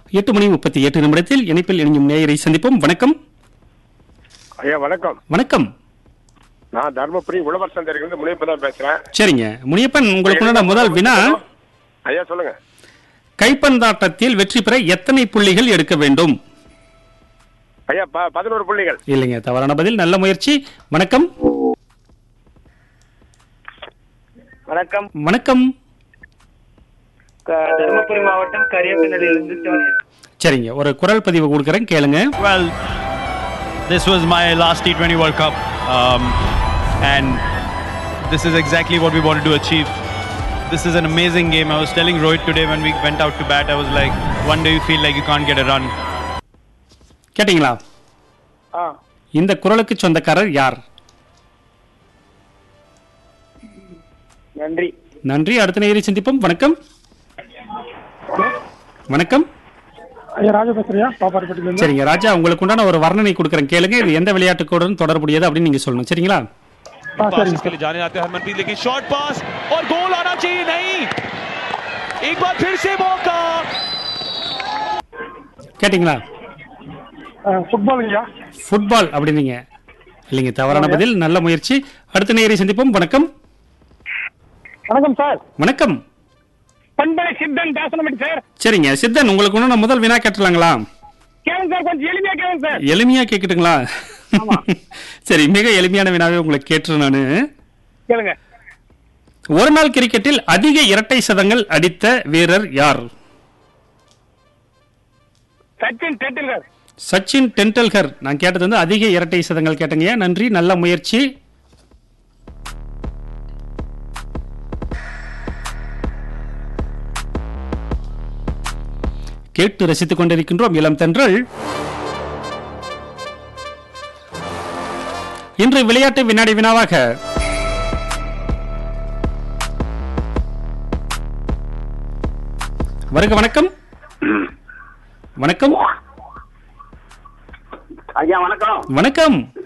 எட்டு மணி முப்பத்தி எட்டு நிமிடத்தில் இணைப்பில் இணையும் நேயரை சந்திப்போம் வணக்கம் ஐயா வணக்கம் வணக்கம் நான் தர்மபுரி உழவர் சந்தையிலிருந்து முனைப்பு தான் பேசுறேன் சரிங்க முனியப்பன் உங்களுக்கு முன்னாடி முதல் வினா ஐயா சொல்லுங்க கைப்பந்தாட்டத்தில் வெற்றி பெற எத்தனை புள்ளிகள் எடுக்க வேண்டும் ஐயா ப- பதினோரு புள்ளிகள் இல்லைங்க தவறான பதில் நல்ல முயற்சி வணக்கம் வணக்கம் வணக்கம் க- தருமபுரி மாவட்டம் கரியப்பநல்லிலிருந்து சோனியா சரிங்க ஒரு குரல் பதிவு கொடுக்குறேன் கேளுங்க Well, this was my last T20 World Cup, um, and this is exactly what we wanted to achieve. This is an amazing game. I was telling Rohit today when we went out to bat, I was like, one day you feel like you can't get a run. கேட்டீங்களா ஆ இந்த குரலுக்கு சொந்தக்காரர் யார் நன்றி நன்றி அடுத்த நேயரை சந்திப்போம் வணக்கம் வணக்கம் ஐயா ராஜா பேசுறியா பாப்பாரிப்பட்டில இருந்து சரிங்க ராஜா உங்களுக்கு உண்டான ஒரு வர்ணனை கொடுக்குறேன் கேளுங்க இது எந்த விளையாட்டுக்குடன் தொடர்புடையது அப்படின்னு நீங்க சொல்லணும் சரிங்களா ஆ पास சரிங்க इसके लिए जाने आते हैं हरमनप्रीत लेकिन शॉर्ट पास और गोल आना चाहिए नहीं एक बार फिर से मौका கேட்டிங்களா ஃபுட்பால் ஐயா ஃபுட்பால் அப்படின்னீங்க இல்லைங்க தவறான பதில் நல்ல முயற்சி அடுத்த நேயரை சந்திப்போம் வணக்கம் வணக்கம் சார் வணக்கம் பண்பலை சித்தன் பேசணும் சார் சரிங்க சித்தன் உங்களுக்கு ஒன்று முதல் வினா கேட்டலாங்களா கேளுங்க சார் கொஞ்சம் எளிமையா கேளுங்க சார் எளிமையா கேட்கட்டுங்களா சரி மிக எளிமையான வினாவே உங்களுக்கு கேட்டுரு நானு கேளுங்க ஒரு நாள் கிரிக்கெட்டில் அதிக இரட்டை சதங்கள் அடித்த வீரர் யார் சச்சின் டெண்டுல்கர் சச்சின் டெண்டுல்கர் நான் கேட்டது வந்து அதிக இரட்டை சதங்கள் கேட்டங்க நன்றி நல்ல முயற்சி கேட்டு ரசித்துக் கொண்டிருக்கின்றோம் இளம் தென்றல் இன்று விளையாட்டு வினாடி வினாவாக வருக வணக்கம் வணக்கம் ஐயா வணக்கம் வணக்கம்